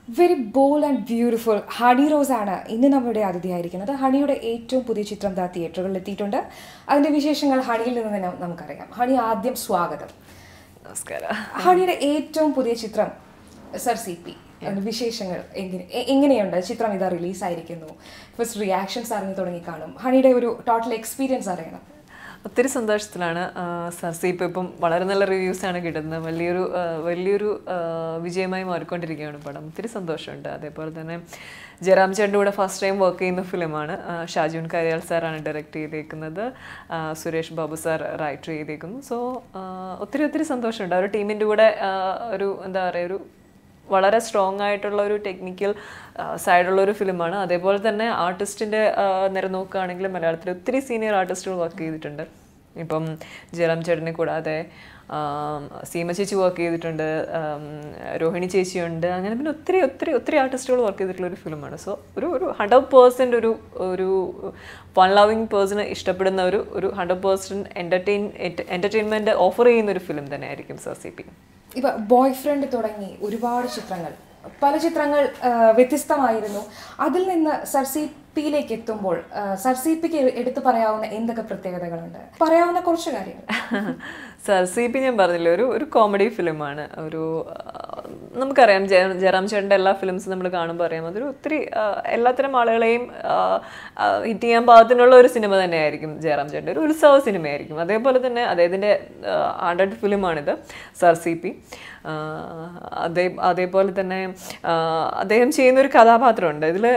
Very bold and beautiful Honey Rose ആണ് ഇന്ന് നമ്മുടെ അതിഥിയായിരിക്കുന്നത് ഹണിയുടെ ഏറ്റവും പുതിയ ചിത്രം ദാ തിയേറ്ററുകളിൽ എത്തിയിട്ടുണ്ട് അതിന്റെ വിശേഷങ്ങൾ ഹണിയിൽ നിന്ന് തന്നെ നമുക്കറിയാം ഹണി ആദ്യം സ്വാഗതം നമസ്കാരം ഹണിയുടെ ഏറ്റവും പുതിയ ചിത്രം സർ സി പി അതിന്റെ വിശേഷങ്ങൾ എങ്ങനെ എ- എങ്ങനെയുണ്ട് ചിത്രം ഇതാ റിലീസ് ആയിരിക്കുന്നു ഫസ്റ്റ് റിയാക്ഷൻസ് അറിഞ്ഞു തുടങ്ങി കാണും ഹണിയുടെ ഒരു ടോട്ടൽ എക്സ്പീരിയൻസ് അറിയണം ഒത്തിരി സന്തോഷത്തിലാണ് സർസി ഇപ്പോൾ ഇപ്പം വളരെ നല്ല റിവ്യൂസ് ആണ് കിട്ടുന്നത് വലിയൊരു ആ, വലിയൊരു ആ, വിജയമായി മാറിക്കൊണ്ടിരിക്കുകയാണ് പടം ഒത്തിരി സന്തോഷമുണ്ട് അതേപോലെ തന്നെ ജയറാം ചേട്ടൻ്റെ കൂടെ ഫസ്റ്റ് ടൈം വർക്ക് ചെയ്യുന്ന ഫിലിമാണ് ഷാജുൻ കരിയാൽ സാറാണ് ഡയറക്റ്റ് ചെയ്തേക്കുന്നത് ആ, സുരേഷ് ബാബു സാർ റൈറ്റർ ചെയ്തേക്കുന്നു സോ ഒത്തിരി ഒത്തിരി സന്തോഷമുണ്ട് ആ ഒരു ടീമിൻ്റെ കൂടെ ആ, ഒരു എന്താ പറയുക ഒരു വളരെ സ്ട്രോങ് ആയിട്ടുള്ള ഒരു ടെക്നിക്കൽ സൈഡുള്ള ഒരു ഫിലിമാണ് അതേപോലെ തന്നെ ആർട്ടിസ്റ്റിൻ്റെ നേരെ നോക്കുകയാണെങ്കിൽ മലയാളത്തിൽ ഒത്തിരി സീനിയർ ആർട്ടിസ്റ്റുകൾ വർക്ക് ചെയ്തിട്ടുണ്ട് ഇപ്പം ജയറാം ചേട്ടനെ കൂടാതെ ആം, സീമ ചേച്ചി വർക്ക് ചെയ്തിട്ടുണ്ട് ആം, രോഹിണി ചേച്ചിയുണ്ട് അങ്ങനെ പിന്നെ ഒത്തിരി ഒത്തിരി ഒത്തിരി ആർട്ടിസ്റ്റുകൾ വർക്ക് ചെയ്തിട്ടുള്ള ഒരു ഫിലിമാണ് സോ ഒരു ഒരു ഹൺഡ്രഡ് പേഴ്സൻറ്റ് ഒരു ഒരു ഫൺ ലവിങ് പേഴ്സണ് ഇഷ്ടപ്പെടുന്ന ഒരു ഒരു hundred percent entertain entertainment offer ചെയ്യുന്ന ഒരു ഫിലിം തന്നെ ആയിരിക്കും സർ സി പി ഇപ്പൊ ബോയ് ഫ്രണ്ട് തുടങ്ങി ഒരുപാട് ചിത്രങ്ങൾ പല ചിത്രങ്ങൾ ആ, വ്യത്യസ്തമായിരുന്നു അതിൽ നിന്ന് സർ സി പിയിലേക്ക് എത്തുമ്പോൾ ആ, സർ സി പിക്ക് എടുത്തു പറയാവുന്ന എന്തൊക്കെ പ്രത്യേകതകളുണ്ട് പറയാവുന്ന കുറച്ച് കാര്യങ്ങൾ സർ സി പി ഞാൻ പറഞ്ഞില്ലേ ഒരു ഒരു കോമഡി ഫിലിമാണ് ഒരു ആ, നമുക്കറിയാം ജയ ജയറാം ചേട്ടൻ്റെ എല്ലാ ഫിലിംസും നമ്മൾ കാണുമ്പോൾ അറിയാം അതൊരു ഒത്തിരി ആ, എല്ലാത്തരം ആളുകളെയും ഹിറ്റ് ചെയ്യാൻ പാകത്തിനുള്ള ഒരു സിനിമ തന്നെയായിരിക്കും ജയറാം ചേട്ടൻ്റെ ഒരു ഉത്സവ സിനിമയായിരിക്കും അതേപോലെ തന്നെ അദ്ദേഹത്തിൻ്റെ ഹൺഡ്രഡ് ഫിലിമാണിത് സർ സി പി അതേ അതേപോലെ തന്നെ ആ, അദ്ദേഹം ചെയ്യുന്ന ഒരു കഥാപാത്രമുണ്ട് ഇതിൽ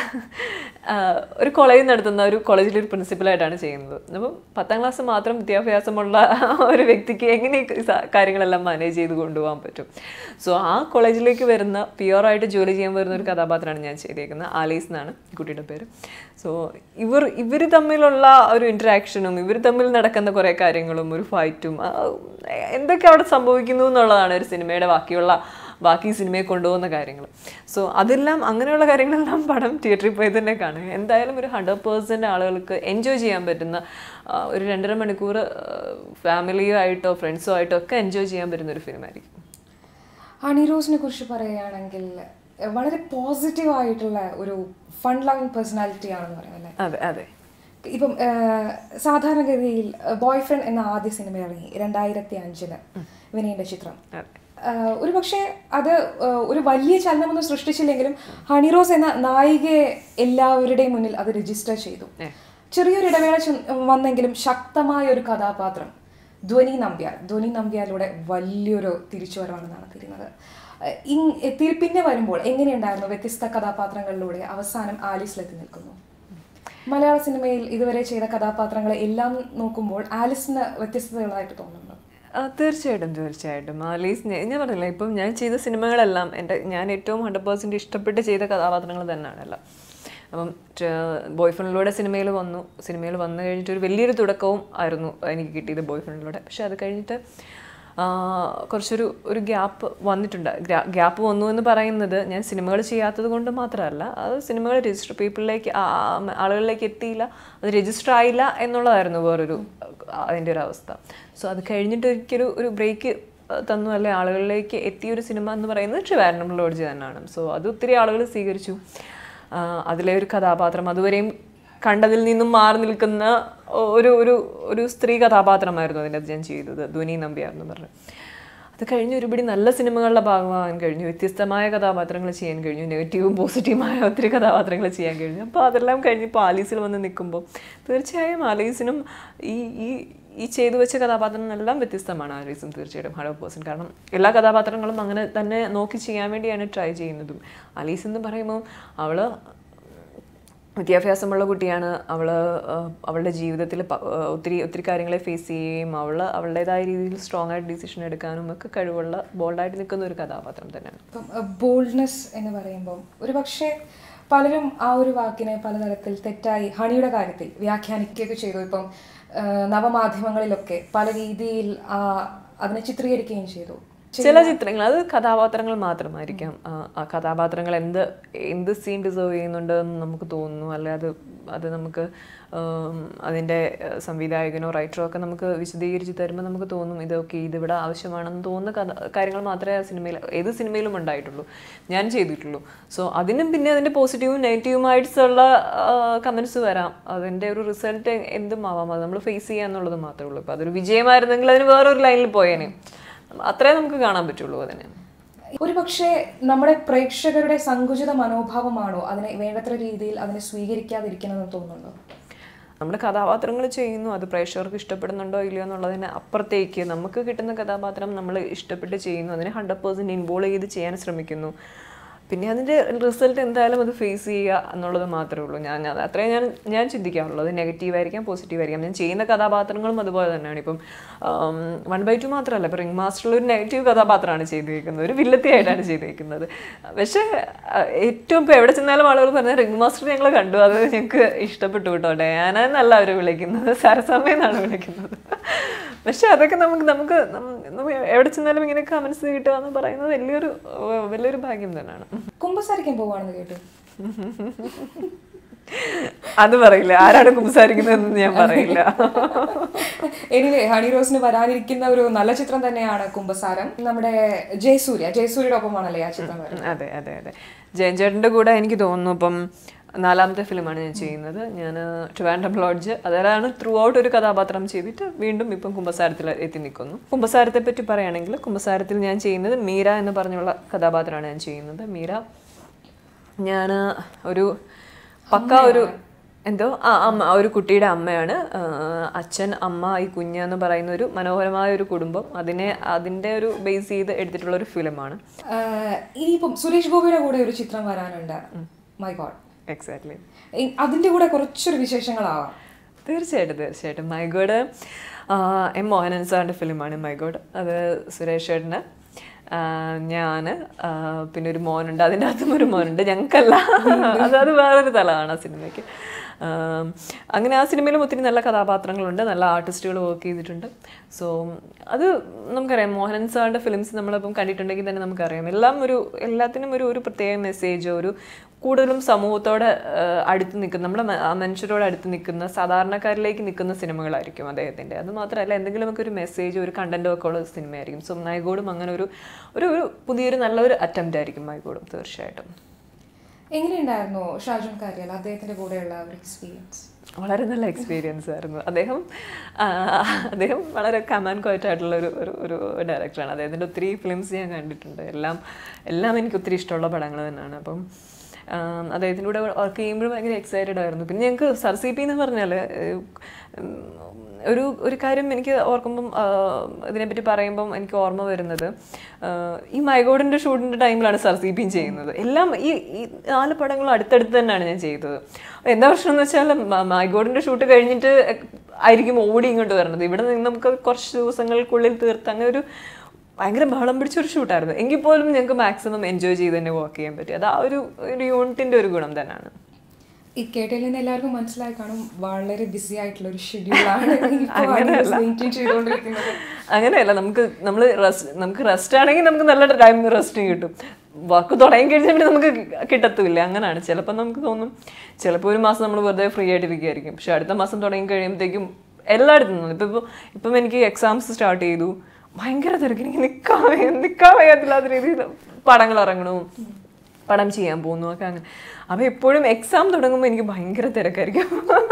ഒരു കോളേജ് നടത്തുന്ന ഒരു കോളേജിൽ ഒരു പ്രിൻസിപ്പലായിട്ടാണ് ചെയ്യുന്നത് അപ്പം പത്താം ക്ലാസ് മാത്രം വിദ്യാഭ്യാസമുള്ള ഒരു വ്യക്തിക്ക് എങ്ങനെ ഈ സ- കാര്യങ്ങളെല്ലാം മാനേജ് ചെയ്ത് കൊണ്ടുപോകാൻ പറ്റും സോ ആ കോളേജിലേക്ക് വരുന്ന പ്യുവറായിട്ട് ജോലി ചെയ്യാൻ വരുന്ന ഒരു കഥാപാത്രമാണ് ഞാൻ ചെയ്തേക്കുന്നത് ആലീസ് എന്നാണ് ഈ കുട്ടിയുടെ പേര് സോ ഇവർ ഇവർ തമ്മിലുള്ള ഒരു ഇൻറ്ററാക്ഷനും ഇവർ തമ്മിൽ നടക്കുന്ന കുറേ കാര്യങ്ങളും ഒരു ഫൈറ്റും എന്തൊക്കെ അവിടെ സംഭവിക്കുന്നു എന്നുള്ളതാണ് ഒരു സിനിമയുടെ ബാക്കിയുള്ള ബാക്കി സിനിമയെ കൊണ്ടുപോകുന്ന കാര്യങ്ങൾ സോ അതെല്ലാം അങ്ങനെയുള്ള കാര്യങ്ങളെല്ലാം പടം തിയേറ്ററിൽ പോയി തന്നെ കാണുക എന്തായാലും ഒരു ഹൺഡ്രഡ് പേഴ്സൻറ്റ് ആളുകൾക്ക് എൻജോയ് ചെയ്യാൻ പറ്റുന്ന ആ, ഒരു രണ്ടര മണിക്കൂർ ഫാമിലിയുമായിട്ടോ ഫ്രണ്ട്സോ ആയിട്ടോ ഒക്കെ എൻജോയ് ചെയ്യാൻ പറ്റുന്ന ഒരു ഫിലിമായിരിക്കും ഹണി റോസിനെ കുറിച്ച് പറയുകയാണെങ്കിൽ എഹ്, വളരെ പോസിറ്റീവ് ആയിട്ടുള്ള ഒരു ഫൺ ലവിങ് പേഴ്സണാലിറ്റി ആണെന്ന് പറയാം അല്ലേ അതെ അതെ ഇപ്പം ഏഹ്, സാധാരണഗതിയിൽ ബോയ് ഫ്രണ്ട് എന്ന ആദ്യ സിനിമ ഇറങ്ങി രണ്ടായിരത്തി അഞ്ചില് വിനയന്റെ ചിത്രം അതെ ഏഹ്, ഒരു പക്ഷേ അത് ഏഹ്, ഒരു വലിയ ചലനമൊന്നും സൃഷ്ടിച്ചില്ലെങ്കിലും ഹണി റോസ് എന്ന നായികയെ എല്ലാവരുടെയും മുന്നിൽ അത് രജിസ്റ്റർ ചെയ്തു ചെറിയൊരു ഇടവേള ചെ- വന്നെങ്കിലും ശക്തമായ ഒരു കഥാപാത്രം ധ്വനി നമ്പ്യാർ ധ്വനി നമ്പ്യാരിലൂടെ വലിയൊരു തിരിച്ചുവരവാണ് നടത്തിയിരുന്നത് ഏഹ്, ഇങ് എത്തി- പിന്നെ വരുമ്പോൾ എങ്ങനെയുണ്ടായിരുന്നു വ്യത്യസ്ത കഥാപാത്രങ്ങളിലൂടെ അവസാനം ആലിസിലെത്തി നിൽക്കുന്നു മലയാള സിനിമയിൽ ഇതുവരെ ചെയ്ത കഥാപാത്രങ്ങളെ എല്ലാം നോക്കുമ്പോൾ ആലിസിന് വ്യത്യസ്തതകളായിട്ട് തോന്നുന്നു ആ, തീർച്ചയായിട്ടും തീർച്ചയായിട്ടും ആലീസ് ഞാൻ ഞാൻ പറഞ്ഞില്ല ഇപ്പം ഞാൻ ചെയ്ത സിനിമകളെല്ലാം എൻ്റെ ഞാൻ ഏറ്റവും ഹൺഡ്രഡ് പേഴ്സൻറ്റ് ഇഷ്ടപ്പെട്ട് ചെയ്ത കഥാപാത്രങ്ങൾ തന്നെയാണല്ലോ അപ്പം ബോയ് ഫ്രണ്ടിലൂടെ സിനിമയിൽ വന്നു സിനിമയിൽ വന്നു കഴിഞ്ഞിട്ട് ഒരു വലിയൊരു തുടക്കവും ആയിരുന്നു എനിക്ക് കിട്ടിയത് ബോയ് ഫ്രണ്ടിലൂടെ പക്ഷെ അത് കഴിഞ്ഞിട്ട് ആ, കുറച്ചൊരു ഒരു ഗ്യാപ്പ് വന്നിട്ടുണ്ട് ഗ്യാപ്പ് വന്നു എന്ന് പറയുന്നത് ഞാൻ സിനിമകൾ ചെയ്യാത്തത് കൊണ്ട് മാത്രമല്ല അത് സിനിമകൾ രജിസ്റ്റർ പീപ്പിളിലേക്ക് ആളുകളിലേക്ക് എത്തിയില്ല അത് രജിസ്റ്റർ ആയില്ല എന്നുള്ളതായിരുന്നു വേറൊരു അതിൻ്റെ ഒരു അവസ്ഥ സോ അത് കഴിഞ്ഞിട്ട് ഒരിക്കലും ഒരു ബ്രേക്ക് തന്നു അല്ലെ ആളുകളിലേക്ക് എത്തിയ ഒരു സിനിമ എന്ന് പറയുന്നത് ട്രിവാൻഡ്രം ലോഡ്ജ് തന്നെയാണ് സോ അത് ഒത്തിരി ആളുകൾ സ്വീകരിച്ചു ആ, അതിലെ ഒരു കഥാപാത്രം അതുവരെയും കണ്ടതിൽ നിന്നും മാറി നിൽക്കുന്ന ഒരു ഒരു ഒരു സ്ത്രീ കഥാപാത്രമായിരുന്നു അതിൻ്റെ അത് ഞാൻ ചെയ്തത് ധ്വനി നമ്പ്യാർ എന്ന് പറഞ്ഞു അത് കഴിഞ്ഞ് ഒരുപടി നല്ല സിനിമകളുടെ ഭാഗമാകാൻ കഴിഞ്ഞു വ്യത്യസ്തമായ കഥാപാത്രങ്ങൾ ചെയ്യാൻ കഴിഞ്ഞു നെഗറ്റീവും പോസിറ്റീവുമായ ഒത്തിരി കഥാപാത്രങ്ങൾ ചെയ്യാൻ കഴിഞ്ഞു അപ്പോൾ അതെല്ലാം കഴിഞ്ഞ് ഇപ്പോൾ ആലീസിൽ വന്ന് നിൽക്കുമ്പോൾ തീർച്ചയായും ആലീസിനും ഈ ഈ ഈ ചെയ്തു വെച്ച കഥാപാത്രങ്ങളെല്ലാം വ്യത്യസ്തമാണ് ആലീസും തീർച്ചയായിട്ടും ഹൺഡ്രഡ് പേഴ്സൻറ്റ് കാരണം എല്ലാ കഥാപാത്രങ്ങളും അങ്ങനെ തന്നെ നോക്കി ചെയ്യാൻ വേണ്ടിയാണ് ട്രൈ ചെയ്യുന്നതും ആലീസ് എന്ന് പറയുമ്പോൾ അവള് വിദ്യാഭ്യാസമുള്ള കുട്ടിയാണ് അവൾ അവളുടെ ജീവിതത്തിൽ പ- ആ, ഒത്തിരി ഒത്തിരി കാര്യങ്ങളെ ഫേസ് ചെയ്യുകയും അവൾ അവളുടേതായ രീതിയിൽ സ്ട്രോങ് ആയിട്ട് ഡിസിഷൻ എടുക്കാനും ഒക്കെ കഴിവുള്ള ബോൾഡായിട്ട് നിൽക്കുന്ന ഒരു കഥാപാത്രം തന്നെയാണ് ഇപ്പം ബോൾഡ്നെസ് എന്ന് പറയുമ്പോൾ ഒരു പക്ഷേ പലരും ആ ഒരു വാക്കിനെ പലതരത്തിൽ തെറ്റായി ഹണിയുടെ കാര്യത്തിൽ വ്യാഖ്യാനിക്കുകയൊക്കെ ചെയ്തു ഇപ്പം ആ, നവമാധ്യമങ്ങളിലൊക്കെ പല രീതിയിൽ ആ അതിനെ ചിത്രീകരിക്കുകയും ചെയ്തു ചില ചിത്രങ്ങൾ അത് കഥാപാത്രങ്ങൾ മാത്രമായിരിക്കാം ആ, ആ കഥാപാത്രങ്ങൾ എന്ത് എന്ത് സീൻ ഡിസേർവ് ചെയ്യുന്നുണ്ട് എന്ന് നമുക്ക് തോന്നുന്നു അല്ലെ അത് അത് നമുക്ക് ഉം, അതിൻ്റെ ഏഹ്, സംവിധായകനോ റൈറ്ററോ ഒക്കെ നമുക്ക് വിശദീകരിച്ച് തരുമ്പോൾ നമുക്ക് തോന്നും ഇതൊക്കെ ഇതിവിടെ ആവശ്യമാണെന്ന് തോന്നുന്ന കഥ കാര്യങ്ങൾ മാത്രമേ ആ സിനിമയിൽ ഏത് സിനിമയിലും ഉണ്ടായിട്ടുള്ളൂ ഞാൻ ചെയ്തിട്ടുള്ളൂ സോ അതിനും പിന്നെ അതിൻ്റെ പോസിറ്റീവും നെഗറ്റീവുമായിട്ടുള്ള കമൻസ് വരാം അതിൻ്റെ ഒരു റിസൾട്ട് എന്തും ആവാം അത് നമ്മൾ ഫേസ് ചെയ്യുക എന്നുള്ളത് മാത്രമേ ഉള്ളൂ ഇപ്പോൾ അതൊരു വിജയമായിരുന്നെങ്കിൽ അതിന് വേറൊരു ലൈനിൽ പോയേനെ അത്രേ നമുക്ക് കാണാൻ പറ്റുള്ളൂ അതിനെ ഒരു പക്ഷേ നമ്മുടെ പ്രേക്ഷകരുടെ സങ്കുചിത മനോഭാവമാണോ അതിനെ വേണ്ടത്ര രീതിയിൽ അതിനെ സ്വീകരിക്കാതിരിക്കണമെന്ന് തോന്നുന്നുണ്ടോ നമ്മുടെ കഥാപാത്രങ്ങൾ ചെയ്യുന്നു അത് പ്രേക്ഷകർക്ക് ഇഷ്ടപ്പെടുന്നുണ്ടോ ഇല്ലയോ എന്നുള്ളതിന് അപ്പുറത്തേക്ക് നമുക്ക് കിട്ടുന്ന കഥാപാത്രം നമ്മൾ ഇഷ്ടപ്പെട്ട് ചെയ്യുന്നു അതിനെ ഹൺഡ്രഡ് പേഴ്സൻറ്റ് ഇൻവോൾവ് ചെയ്ത് ചെയ്യാൻ ശ്രമിക്കുന്നു പിന്നെ അതിൻ്റെ റിസൾട്ട് എന്തായാലും അത് ഫേസ് ചെയ്യുക എന്നുള്ളത് മാത്രമേ ഉള്ളൂ ഞാൻ ഞാൻ- അത്രേ ഞാൻ ഞാൻ ചിന്തിക്കാറുള്ളൂ അത് നെഗറ്റീവ് ആയിരിക്കാം പോസിറ്റീവ് ആയിരിക്കാം ഞാൻ ചെയ്യുന്ന കഥാപാത്രങ്ങളും അതുപോലെ തന്നെയാണ് ഇപ്പം വൺ ബൈ ടു മാത്രമല്ല ഇപ്പം റിംഗ് മാസ്റ്ററിൽ ഒരു നെഗറ്റീവ് കഥാപാത്രമാണ് ചെയ്തിരിക്കുന്നത് ഒരു വില്ലത്തിയായിട്ടാണ് ചെയ്തിരിക്കുന്നത് പക്ഷേ ആ, ഏറ്റവും ഇപ്പോൾ എവിടെ ചെന്നാലും ആളുകൾ പറഞ്ഞ റിംഗ് മാസ്റ്റർ ഞങ്ങൾ കണ്ടു അത് ഞങ്ങൾക്ക് ഇഷ്ടപ്പെട്ടു കേട്ടോ ഡയാന എന്നല്ല അവർ വിളിക്കുന്നത് സരസമ്മ എന്നാണ് വിളിക്കുന്നത് പക്ഷെ അതൊക്കെ നമുക്ക് നമുക്ക് നം- നമ്മ എവിടെ ചെന്നാലും ഇങ്ങനെ കമൻസ് കിട്ടുക എന്ന് പറയുന്നത് വലിയൊരു ഏർ, വലിയൊരു ഭാഗ്യം തന്നെയാണ് കുമ്പസാരിക്കാൻ പോവാണെന്ന് കേട്ടു അത് പറയില്ല ആരാണ് കുമ്പസാരിക്കുന്നതെന്ന് ഞാൻ പറയില്ല എനിവേ ഹണി റോസിന് വരാനിരിക്കുന്ന ഒരു നല്ല ചിത്രം തന്നെയാണ് കുംഭസാരം നമ്മുടെ ജയസൂര്യ ജയസൂര്യയുടെ ഒപ്പമാണല്ലേ ആ ചിത്രം വരുന്നത് അതെ അതെ അതെ ജയൻ ചേട്ടൻ്റെ കൂടെ എനിക്ക് തോന്നുന്നു ഇപ്പം നാലാമത്തെ ഫിലിമാണ് ഞാൻ ചെയ്യുന്നത് ഞാൻ ട്രിവാൻഡ്രം ലോഡ്ജ് അതിലാണ് ത്രൂ ഔട്ട് ഒരു കഥാപാത്രം ചെയ്തിട്ട് വീണ്ടും ഇപ്പം കുമ്പസാരത്തിൽ എത്തി നിൽക്കുന്നു കുമ്പസാരത്തെ പറ്റി പറയുകയാണെങ്കിൽ കുമ്പസാരത്തിൽ ഞാൻ ചെയ്യുന്നത് മീര എന്ന് പറഞ്ഞുള്ള കഥാപാത്രമാണ് ഞാൻ ചെയ്യുന്നത് മീര ഞാൻ ഒരു പക്ക ഒരു എന്തോ ആ അമ്മ ഒരു കുട്ടിയുടെ അമ്മയാണ് ആ, അച്ഛൻ അമ്മ ഈ കുഞ്ഞ് എന്ന് പറയുന്ന ഒരു മനോഹരമായ ഒരു കുടുംബം അതിനെ അതിൻ്റെ ഒരു ബേസ് ചെയ്ത് എടുത്തിട്ടുള്ള ഒരു ഫിലിമാണ് ആഹ് ഇനിയിപ്പം സുരേഷ് ഗോപിയുടെ കൂടെ ഒരു ചിത്രം വരാനുണ്ട് മൈ ഗോഡ് എക്സാക്ട്ലി അതിന്റെ കൂടെ കുറച്ചൊരു വിശേഷങ്ങളാവാം തീർച്ചയായിട്ടും തീർച്ചയായിട്ടും മൈഗോഡ് എം മോഹനൻ സാറിൻ്റെ ഫിലിമാണ് മൈഗോഡ് അത് സുരേഷ് ചേട്ടന് ഞാൻ പിന്നെ ഒരു മോനുണ്ട് അതിൻ്റെ അകത്തും ഒരു മോനുണ്ട് ഞങ്ങൾക്കല്ല അത് അത് വേറൊരു തലമാണ് ആ സിനിമയ്ക്ക് ആം, അങ്ങനെ ആ സിനിമയിലും ഒത്തിരി നല്ല കഥാപാത്രങ്ങളുണ്ട് നല്ല ആർട്ടിസ്റ്റുകൾ വർക്ക് ചെയ്തിട്ടുണ്ട് സോ അത് നമുക്കറിയാം മോഹനൻ സാറിൻ്റെ ഫിലിംസ് നമ്മളിപ്പം കണ്ടിട്ടുണ്ടെങ്കിൽ തന്നെ നമുക്കറിയാം എല്ലാം ഒരു എല്ലാത്തിനും ഒരു ഒരു പ്രത്യേക മെസ്സേജോ ഒരു കൂടുതലും സമൂഹത്തോട് ആ, അടുത്ത് നിൽക്കുന്ന നമ്മുടെ മ- ആ മനുഷ്യരോട് അടുത്ത് നിൽക്കുന്ന സാധാരണക്കാരിലേക്ക് നിൽക്കുന്ന സിനിമകളായിരിക്കും അദ്ദേഹത്തിൻ്റെ അത് മാത്രമല്ല എന്തെങ്കിലുമൊക്കെ ഒരു മെസ്സേജ് ഒരു കണ്ടന്റോ ഒക്കെ ഉള്ള സിനിമയായിരിക്കും സോ മൈഗോഡും അങ്ങനെ ഒരു ഒരു ഒരു പുതിയൊരു നല്ലൊരു അറ്റംപ്റ്റ് ആയിരിക്കും മൈഗോഡും തീർച്ചയായിട്ടും എങ്ങനെയുണ്ടായിരുന്നു ഷാജുൻ കാര്യൽ അദ്ദേഹത്തിന്റെ കൂടെയുള്ള ഒരു എക്സ്പീരിയൻസ് വളരെ നല്ല എക്സ്പീരിയൻസ് ആയിരുന്നു അദ്ദേഹം ആ, അദ്ദേഹം വളരെ കമാൻഡ് ക്വയറ്റായിട്ടുള്ള ഒരു ഒരു ഒരു ഡയറക്ടറാണ് അദ്ദേഹത്തിൻ്റെ ഒത്തിരി ഫിലിംസ് ഞാൻ കണ്ടിട്ടുണ്ട് എല്ലാം എല്ലാം എനിക്ക് ഒത്തിരി ഇഷ്ടമുള്ള പടങ്ങൾ തന്നെയാണ് അപ്പം ആം, അദ്ദേഹത്തിൻ്റെ കൂടെ വർക്ക് ചെയ്യുമ്പോഴും ഭയങ്കര എക്സൈറ്റഡ് ആയിരുന്നു പിന്നെ ഞങ്ങൾക്ക് സർ സി പി എന്ന് പറഞ്ഞാൽ ഒരു ഒരു കാര്യം എനിക്ക് ഓർക്കുമ്പം ആ, ഇതിനെപ്പറ്റി പറയുമ്പം എനിക്ക് ഓർമ്മ വരുന്നത് ആ, ഈ മൈഗോഡിൻ്റെ ഷൂട്ടിൻ്റെ ടൈമിലാണ് സർ സി പിയും ചെയ്യുന്നത് എല്ലാം ഈ ഈ നാല് പടങ്ങളും അടുത്തടുത്ത് തന്നെയാണ് ഞാൻ ചെയ്തത് എന്താ പ്രശ്നം എന്ന് വെച്ചാൽ മൈഗോഡിൻ്റെ ഷൂട്ട് കഴിഞ്ഞിട്ട് ആയിരിക്കും ഓടി ഇങ്ങോട്ട് വരണത് ഇവിടെ നിന്ന് നമുക്ക് കുറച്ച് ദിവസങ്ങൾക്കുള്ളിൽ തീർത്ത് അങ്ങനെ ഒരു ഭയങ്കര ബഹളം പിടിച്ചൊരു ഷൂട്ടായിരുന്നു എങ്കിൽ പോലും ഞങ്ങൾക്ക് മാക്സിമം എൻജോയ് ചെയ്ത് തന്നെ വർക്ക് ചെയ്യാൻ പറ്റി അത് ആ ഒരു ഒരു യൂണിറ്റിൻ്റെ ഒരു ഗുണം തന്നെയാണ് ഈ കേട്ടതിൽ നിന്ന് എല്ലാവർക്കും മനസ്സിലായി കാണും വളരെ ബിസി ആയിട്ടുള്ള ഒരു ഷെഡ്യൂളാണ് മെയിൻറ്റെയിൻ ചെയ്തുകൊണ്ടിരിക്കുന്നത് അങ്ങനെയല്ല നമുക്ക് നമ്മൾ റെസ്റ്റ് നമുക്ക് റെസ്റ്റ് ആണെങ്കിൽ നമുക്ക് നല്ല ടൈം റെസ്റ്റ് കിട്ടും വർക്ക് തുടങ്ങി കഴിഞ്ഞാൽ പിന്നെ നമുക്ക് കിട്ടത്തുമില്ല അങ്ങനെയാണ് ചിലപ്പോൾ നമുക്ക് തോന്നും ചിലപ്പോൾ ഒരു മാസം നമ്മൾ വെറുതെ ഫ്രീ ആയിട്ടിരിക്കുകയായിരിക്കും പക്ഷെ അടുത്ത മാസം തുടങ്ങി കഴിയുമ്പോഴത്തേക്കും എല്ലായിടത്തും നിന്നും ഇപ്പം ഇപ്പോൾ ഇപ്പം എനിക്ക് എക്സാംസ് സ്റ്റാർട്ട് ചെയ്തു ഭയങ്കര തിരക്ക് എനിക്ക് നിൽക്കാൻ വയ്യ- നിൽക്കാൻ വയ്യാത്തില്ലാത്ത രീതിയിൽ പടങ്ങൾ ഇറങ്ങണു പടം ചെയ്യാൻ പോകുന്നു ഒക്കെ അങ്ങനെ അപ്പോൾ എപ്പോഴും എക്സാം തുടങ്ങുമ്പോൾ എനിക്ക് ഭയങ്കര തിരക്കായിരിക്കും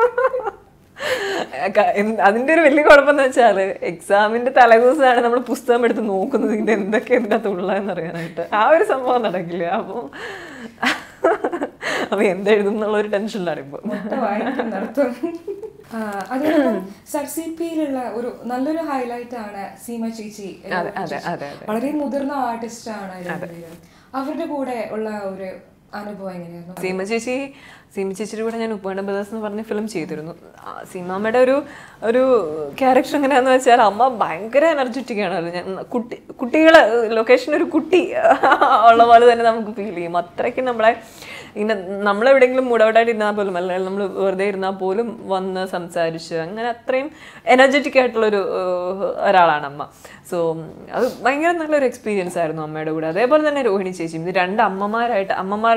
ക- എന്ത് അതിന്റെ ഒരു വലിയ കുഴപ്പമെന്ന് വെച്ചാൽ എക്സാമിന്റെ തലേദിവസമാണ് നമ്മൾ പുസ്തകം എടുത്ത് നോക്കുന്നത് ഇത് എന്തൊക്കെ ഇതിൻ്റെ അകത്ത് ഉള്ളതെന്ന് അറിയാനായിട്ട് ആ ഒരു സംഭവം നടക്കില്ല അപ്പോൾ അപ്പോൾ എന്തെഴുതും എന്നുള്ള ഒരു ടെൻഷനിലാണ് ഇപ്പോൾ മൊത്തമായിരിക്കും നടത്തും ആ, അതോടൊപ്പം സർ സി പിയിലുള്ള ഒരു നല്ലൊരു ഹൈലൈറ്റ് ആണ് സീമ ചേച്ചി അതെ, അതെ, അതെ, അതെ. വളരെ മുതിർന്ന ആർട്ടിസ്റ്റ് ആണ് രണ്ടുപേരും. അവരുടെ കൂടെ ഉള്ള ഒരു അനുഭവം എങ്ങനെയായിരുന്നു സീമ ചേച്ചി സീമ ചേച്ചിയുടെ കൂടെ ഞാൻ ഉപ്പുകണ്ട ബ്രദേഴ്സ് എന്ന് പറഞ്ഞ ഫിലിം ചെയ്തിരുന്നു ആ, സീമാമ്മയുടെ ഒരു ഒരു ക്യാരക്ടർ എങ്ങനെയാന്ന് വെച്ചാൽ അമ്മ ഭയങ്കര എനർജറ്റിക് ആണ് അത് ഞാൻ കുട്ടി കുട്ടികളെ ലൊക്കേഷൻ ഒരു കുട്ടി ഉള്ള പോലെ തന്നെ നമുക്ക് ഫീൽ ചെയ്യും അത്രയ്ക്ക് നമ്മളെ ഇങ്ങനെ നമ്മളെവിടെയെങ്കിലും മൂടൗട്ടായിട്ട് ഇരുന്നാൽ പോലും അല്ലെങ്കിൽ നമ്മൾ വെറുതെ ഇരുന്നാൽ പോലും വന്ന് സംസാരിച്ച് അങ്ങനെ അത്രയും എനർജറ്റിക് ആയിട്ടുള്ളൊരു ഏഹ്, ഒരാളാണ് അമ്മ സോ അത് ഭയങ്കര നല്ലൊരു എക്സ്പീരിയൻസ് ആയിരുന്നു അമ്മയുടെ കൂടെ അതേപോലെ തന്നെ രോഹിണി ചേച്ചിയും ഇത് രണ്ട് അമ്മമാരായിട്ട് അമ്മമാരുടെ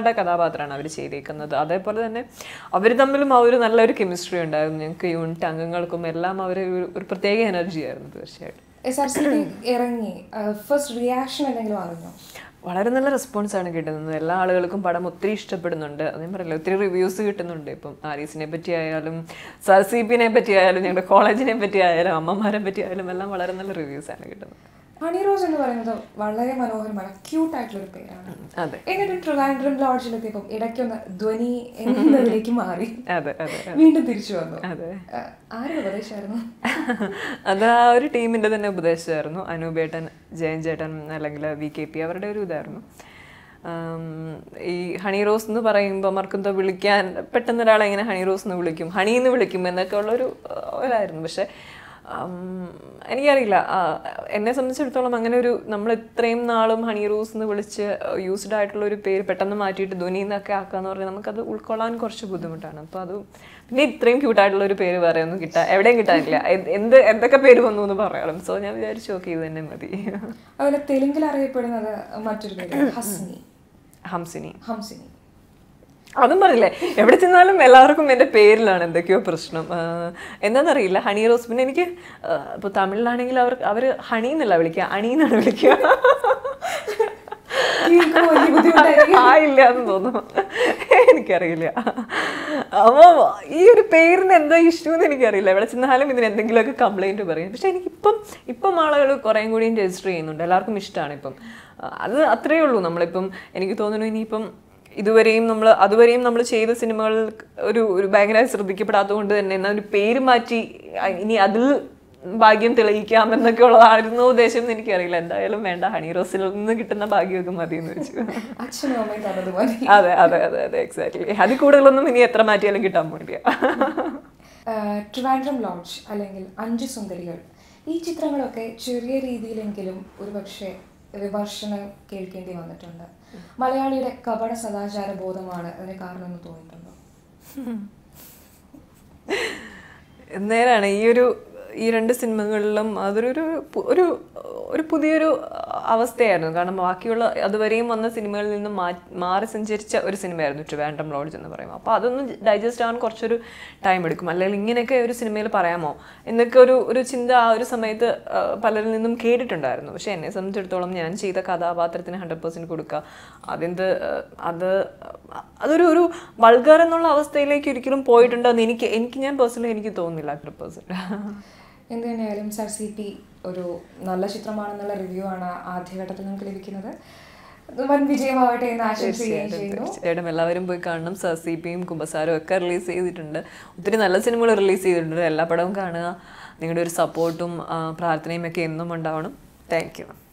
ഒരാളുടെ കഥാപാത്രമാണ് അവർ ചെയ്തേക്കുന്നത് അതേപോലെ തന്നെ അവർ തമ്മിലും ആ ഒരു നല്ലൊരു കെമിസ്ട്രി ഉണ്ടായിരുന്നു ഞങ്ങൾക്ക് യൂണിറ്റ് അംഗങ്ങൾക്കും എല്ലാം അവർ ഒരു പ്രത്യേക എനർജി ആയിരുന്നു തീർച്ചയായിട്ടും എസ് ആർ സി ഇറങ്ങി ഫസ്റ്റ് റിയാക്ഷൻ എന്തെങ്കിലും അറിഞ്ഞോ വളരെ നല്ല റെസ്പോൺസ് ആണ് കിട്ടുന്നത് എല്ലാ ആളുകൾക്കും പടം ഒത്തിരി ഇഷ്ടപ്പെടുന്നുണ്ട് അത് ഞാൻ പറയില്ല ഒത്തിരി റിവ്യൂസ് കിട്ടുന്നുണ്ട് ഇപ്പം ആരീസിനെ പറ്റി ആയാലും സർ സി പിനെ പറ്റി ആയാലും ഞങ്ങളുടെ കോളേജിനെ പറ്റി ആയാലും അമ്മമാരെ പറ്റി ആയാലും എല്ലാം വളരെ നല്ല റിവ്യൂസ് ആണ് കിട്ടുന്നത് ഹണി റോസ് എന്ന് പറയുന്നത് വളരെ മനോഹരമാണ് ക്യൂട്ട് ആയിട്ടുള്ള ഒരു പേരാണ് അതെ എന്നിട്ട് ട്രിവാൻഡ്രം ലോഡ്ജിലെത്തിയപ്പം ഇടയ്ക്കൊന്ന് ധ്വനി എന്നതിലേക്ക് മാറി അതെ അതെ വീണ്ടും തിരിച്ചു വന്നു അതെ ആ, ആരുടെ ഉപദേശമായിരുന്നു അത് ആ ഒരു ടീമിന്റെ തന്നെ ഉപദേശമായിരുന്നു അനൂപേട്ടൻ ജയൻ ചേട്ടൻ അല്ലെങ്കിൽ വി കെ പി അവരുടെ ഒരു ഇതായിരുന്നു ആം, ഈ ഹണി റോസ് എന്ന് പറയുമ്പോൾ അവർക്കെന്തോ വിളിക്കാൻ പെട്ടെന്ന് ഒരാളെ എങ്ങനെ ഹണി റോസ് എന്ന് വിളിക്കും ഹണി എന്ന് വിളിക്കും എന്നൊക്കെ ഉള്ളൊരു ഇതായിരുന്നു പക്ഷെ ആം, എനിക്കറിയില്ല ആ, എന്നെ സംബന്ധിച്ചിടത്തോളം അങ്ങനെ ഒരു നമ്മൾ ഇത്രയും നാളും ഹണി റോസ് എന്ന് വിളിച്ച് യൂസ്ഡ് ആയിട്ടുള്ള ഒരു പേര് പെട്ടെന്ന് മാറ്റിയിട്ട് ധ്വനി എന്നൊക്കെ ആക്കാന്ന് പറഞ്ഞാൽ നമുക്കത് ഉൾക്കൊള്ളാൻ കുറച്ച് ബുദ്ധിമുട്ടാണ് അപ്പോൾ അത് പിന്നെ ഇത്രയും ക്യൂട്ടായിട്ടുള്ള ഒരു പേര് വേറെ ഒന്നും കിട്ടാൻ എവിടെയും കിട്ടാനില്ല എന്ത് എന്ത് എന്തൊക്കെ പേര് വന്നു എന്ന് പറയാറും സോ ഞാൻ വിചാരിച്ചു ഓക്കെ ഇത് തന്നെ മതി അതുപോലെ തെലുങ്കിൽ അറിയപ്പെടുന്നത് മറ്റൊരു പേര് ഹസ്നി ഹംസിനി ഹംസിനി അതും പറഞ്ഞില്ലേ എവിടെ ചെന്നാലും എല്ലാവർക്കും എൻ്റെ പേരിലാണ് എന്തൊക്കെയോ പ്രശ്നം ആഹ് എന്താണെന്നറിയില്ല ഹണി റോസ് പിന്നെ എനിക്ക് ഇപ്പോൾ തമിഴിലാണെങ്കിൽ അവർ അവർ ഹണി എന്നല്ല വിളിക്കുക അണി എന്നാണ് വിളിക്കുക കേൾക്കുമ്പോൾ വലിയ ബുദ്ധിമുട്ടായിരിക്കും ആ ഇല്ല എന്ന് തോന്നുന്നു എനിക്കറിയില്ല അപ്പോൾ ഈ ഒരു പേരിന് എന്താ ഇഷ്യൂ എന്ന് എനിക്കറിയില്ല എവിടെ ചെന്നാലും ഇതിന് എന്തെങ്കിലുമൊക്കെ കംപ്ലൈൻറ്റ് പറയും പക്ഷെ എനിക്കിപ്പം ഇപ്പം ആളുകൾ കുറേം കൂടിയും രജിസ്റ്റർ ചെയ്യുന്നുണ്ട് എല്ലാവർക്കും ഇഷ്ടമാണ് ഇപ്പം അത് അത്രയേ ഉള്ളൂ നമ്മളിപ്പം എനിക്ക് തോന്നുന്നു ഇനിയിപ്പം ഇതുവരെയും നമ്മൾ അതുവരെയും നമ്മൾ ചെയ്ത സിനിമകൾ ഒരു ഒരു ഭയങ്കര ശ്രദ്ധിക്കപ്പെടാത്തത് കൊണ്ട് തന്നെ എന്നാൽ ഒരു പേര് മാറ്റി അ- ഇനി അതിൽ ഭാഗ്യം തെളിയിക്കാം എന്നൊക്കെ ഉള്ളതായിരുന്നു ഉദ്ദേശം എന്ന് എനിക്കറിയില്ല എന്തായാലും വേണ്ട ഹണി റോസിൽ നിന്ന് കിട്ടുന്ന ഭാഗ്യമൊക്കെ മതി എന്ന് വെച്ചു അച്ഛനും അമ്മയും തന്നത് മതി അതെ അതെ അതെ അതെ എക്സാക്ട്ലി അതിൽ കൂടുതലൊന്നും ഇനി എത്ര മാറ്റിയാലും കിട്ടാൻ പോയില്ല ട്രിവാൻഡ്രം ലോഡ്ജ് അല്ലെങ്കിൽ അഞ്ച് സുന്ദരികൾ ഈ ചിത്രങ്ങളൊക്കെ ചെറിയ രീതിയിലെങ്കിലും ഒരുപക്ഷെ വിമർശനം കേൾക്കേണ്ടി വന്നിട്ടുണ്ട് മലയാളിയുടെ കപട സദാചാര ബോധമാണ് അതിന് കാരണമെന്ന് തോന്നിയിട്ടുണ്ടോ നേരാണ് ഈ ഒരു ഈ രണ്ട് സിനിമകളിലും അതൊരു ഒരു പു- ഒരു ഒരു പുതിയൊരു അവസ്ഥയായിരുന്നു കാരണം ബാക്കിയുള്ള അതുവരെയും വന്ന സിനിമകളിൽ നിന്ന് മാ- മാറി സഞ്ചരിച്ച ഒരു സിനിമയായിരുന്നു ട്രിവാൻഡ്രം ലോഡ്ജ് എന്ന് പറയുമ്പോൾ അപ്പോൾ അതൊന്ന് ഡൈജസ്റ്റ് ആവാൻ കുറച്ചൊരു ടൈം എടുക്കും അല്ലെങ്കിൽ ഇങ്ങനെയൊക്കെ ഒരു സിനിമയിൽ പറയാമോ എന്നൊക്കെ ഒരു ഒരു ചിന്ത ആ ഒരു സമയത്ത് ആ, പലരിൽ നിന്നും കേട്ടിട്ടുണ്ടായിരുന്നു പക്ഷേ എന്നെ സംബന്ധിച്ചിടത്തോളം ഞാൻ ചെയ്ത കഥാപാത്രത്തിന് ഹൺഡ്രഡ് പെർസെൻറ്റ് കൊടുക്കുക അതിന്ത് ആ, അത് അതൊരു ഒരു വൾഗർ എന്നുള്ള അവസ്ഥയിലേക്ക് ഒരിക്കലും പോയിട്ടുണ്ടോ എന്ന് എനിക്ക് എനിക്ക് ഞാൻ പേഴ്സണലി എനിക്ക് തോന്നുന്നില്ല ഹൺഡ്രഡ് പെർസെൻറ്റ് എന്ത് തന്നെയായാലും സർ സി പി ഒരു നല്ല ചിത്രമാണെന്നുള്ള റിവ്യൂ ആണ് ആദ്യഘട്ടത്തിൽ നമുക്ക് ലഭിക്കുന്നത് അത് വൻ വിജയമാവട്ടെ എന്ന് ആശംസിക്കുകയും ചെയ്യുന്നു തീർച്ചയായിട്ടും എല്ലാവരും പോയി കാണണം സർ സി പിയും കുമ്പസാരും ഒക്കെ റിലീസ് ചെയ്തിട്ടുണ്ട് ഒത്തിരി നല്ല സിനിമകൾ റിലീസ് ചെയ്തിട്ടുണ്ട് എല്ലാ പടവും കാണുക നിങ്ങളുടെ ഒരു സപ്പോർട്ടും പ്രാർത്ഥനയും ഒക്കെ എന്നും ഉണ്ടാവണം താങ്ക് യു